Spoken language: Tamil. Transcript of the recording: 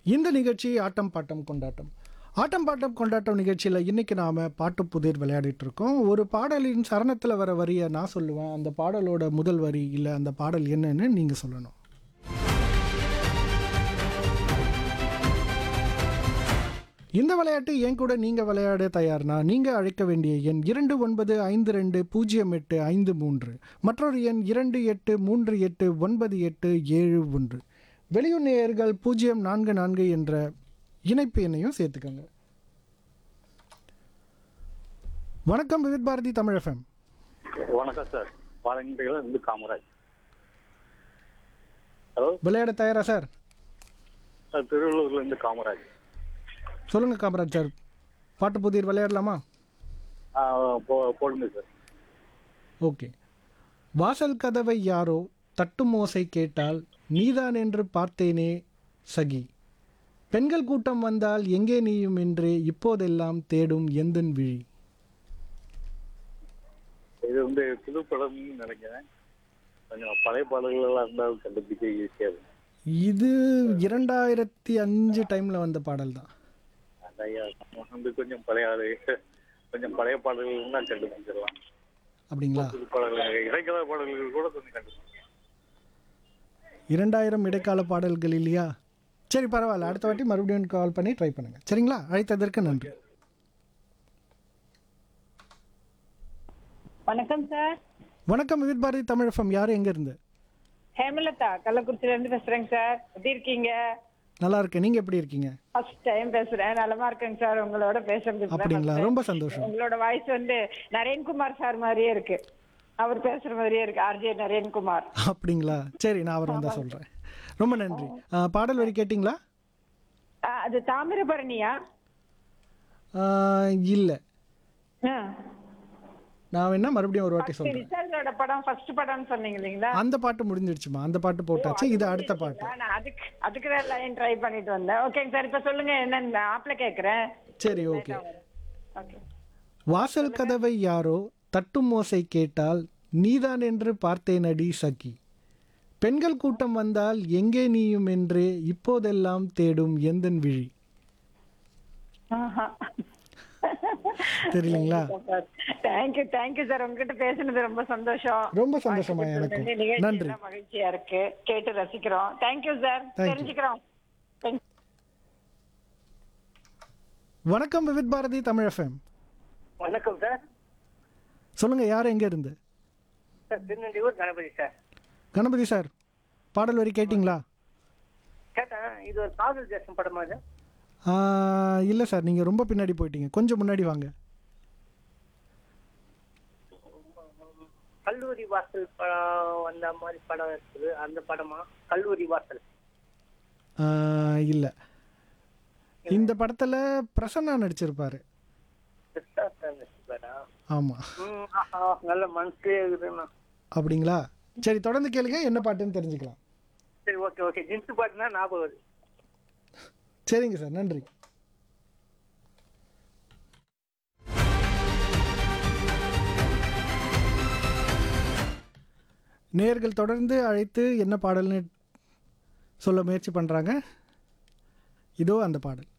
இந்த நிகழ்ச்சி ஆட்டம் பாட்டம் கொண்டாட்டம் ஆட்டம் பாட்டம் கொண்டாட்டம் நிகழ்ச்சியில் இன்னைக்கு நாம பாட்டு புதிர் விளையாடிட்டு இருக்கோம் ஒரு பாடலின் சரணத்தில் வர வரியை நான் சொல்லுவேன் அந்த பாடலோட முதல் வரி இல்லை அந்த பாடல் என்னன்னு நீங்க சொல்லணும் இந்த விளையாட்டு என் கூட நீங்கள் விளையாட தயார்னா நீங்கள் அழைக்க வேண்டிய எண் இரண்டு ஒன்பது ஐந்து ரெண்டு பூஜ்ஜியம் எட்டு ஐந்து மூன்று மற்றொரு எண் இரண்டு எட்டு மூன்று எட்டு ஒன்பது எட்டு ஏழு ஒன்று வெளியூர் நேயர்கள் பூஜ்ஜியம் நான்கு நான்கு என்ற இணைப்பு எண்ணையும் சேர்த்துக்கோங்க வணக்கம் விவித் பாரதி தமிழ் எஃப்எம் வணக்கம் சார் பாலங்கில இருந்து காமராஜ் ஹலோ விளையாட தயாரா சார் சார் திருவள்ளூர்ல இருந்து காமராஜ் சொல்லுங்க காமராஜ் சார் பாட்டு புதிர் விளையாடலாமா ஆ, போ- போடுங்க சார் ஓகே வாசல் கதவை யாரோ தட்டும் ஓசை கேட்டால் நீதான் என்று பார்த்தேனே சகி பெண்கள் கூட்டம் வந்தால் எங்கே நீயும் என்று இப்போதெல்லாம் தேடும் எந்தன் விழி இது வந்து புது படம்னு நினைக்கிறேன் கொஞ்சம் பழைய பாடல்கள் எல்லாம் இருந்தால் கண்டுபிடிக்க ஈஸியா இருக்கும் இது இரண்டாயிரத்தி அஞ்சு டைமில் வந்த பாடல் தான் அதையா நம்ம வந்து கொஞ்சம் பழைய ஆளு கொஞ்சம் பழைய பாடல்கள் தான் கண்டுபிடிச்சிடலாம் அப்படிங்களா புது பாடல்கள் இடைக்கால பாடல்கள் கூட கொஞ்சம் கண்டுபிடிக்கலாம் இரண்டாயிரம் இடைக்கால பாடல்கள் இல்லையா சரி பரவாயில்ல அடுத்த வாட்டி மறுபடியும் கால் பண்ணி ட்ரை பண்ணுங்க சரிங்களா அழைத்ததற்கு நன்றி வணக்கம் சார் வணக்கம் விவித் பாரதி தமிழ் எஃப்எம் யார் எங்க இருந்து ஹேமலதா கள்ளக்குறிச்சில இருந்து பேசுறேங்க சார் எப்படி இருக்கீங்க நல்லா இருக்கேன் நீங்க எப்படி இருக்கீங்க ஃபர்ஸ்ட் டைம் பேசுறேன் நலமா இருக்கேங்க சார் உங்களோட பேசுறது அப்படிங்களா ரொம்ப சந்தோஷம் உங்களோட வாய்ஸ் வந்து நரேன்குமார் சார் மாதிரியே இருக்கு அவர் பேசுற மாதிரியே இருக்கு ஆர்ஜே நரேன்குமார் அப்படிங்களா சரி நான் அவர் வந்தா சொல்றேன் ரொம்ப நன்றி ஆ, பாடல் வரி கேட்டிங்களா ஆ, அது தாமிரபரணியா ஆ, இல்ல ஆ. நான் வேணா மறுபடியும் ஒரு வாட்டி சரி, சொல்றேன் விசாலோட படம் ஃபர்ஸ்ட் படம்னு சொன்னீங்க இல்லைங்களா அந்த பாட்டு முடிஞ்சிடுச்சுமா அந்த பாட்டு போட்டாச்சு இது அடுத்த பாட்டு நான் அதுக்கு அதுக்கு தான் லைன் ட்ரை பண்ணிட்டு வந்தேன் ஓகேங்க சார் இப்ப சொல்லுங்க என்ன ஆப்ல கேக்குறேன் சரி ஓகே ஓகே வாசல் கதவை யாரோ தட்டும் ஓசை கேட்டால் நீதான் என்று பார்த்தேனடி சகி பெண்கள் கூட்டம் வந்தால் எங்கே நீயும் என்று இப்போதெல்லாம் தேடும் எந்தன் விழி தெரியலீங்களா தேங்க்யூ தேங்க்யூ சார் உங்ககிட்ட பேசுனது ரொம்ப சந்தோஷம் ரொம்ப சந்தோஷமா எனக்கும் நிகழ்ச்சி நன்றி எல்லாம் மகிழ்ச்சியா இருக்கு கேட்டு ரசிக்கிறோம் தேங்க்யூ சார் Thank you. தெரிஞ்சுக்கிறோம் Thank you. வணக்கம் விவித் பாரதி தமிழ் எஃப்எம் வணக்கம் சார் சொல்லுங்க யார் எங்க இருந்து sir Tirunelvelur Ganapathi sir Ganapathi sir பாடல் வரி கேட்டிங்களா கேட்டேன் இது ஒரு காதல் தேசம் படமா சார் ஆ, இல்ல சார் நீங்க ரொம்ப பின்னாடி போயிட்டீங்க கொஞ்சம் முன்னாடி வாங்க கல்லூரி வாசல் படம் வந்த மாதிரி படம் இருக்குது அந்த படமா கல்லூரி வாசல் ஆ, இல்ல இந்த படத்துல பிரசன்னா நடிச்சிருப்பாரு கிருஷ்ணா சார் நடிச்சிருப்பாரா? ஆமா ம், ஆஹா, நல்ல மனசே இருக்குதுண்ணா அப்படிங்களா சரி தொடர்ந்து கேளுங்க என்ன பாட்டுன்னு தெரிஞ்சுக்கலாம் சரி ஓகே ஓகே ஜின்ஸ் பாட்டுனா ஞாபகம் வருது சரிங்க சார் நன்றி நேர்கள் தொடர்ந்து அழைத்து என்ன பாடல்னு சொல்ல முயற்சி பண்ணுறாங்க இதோ அந்த பாடல்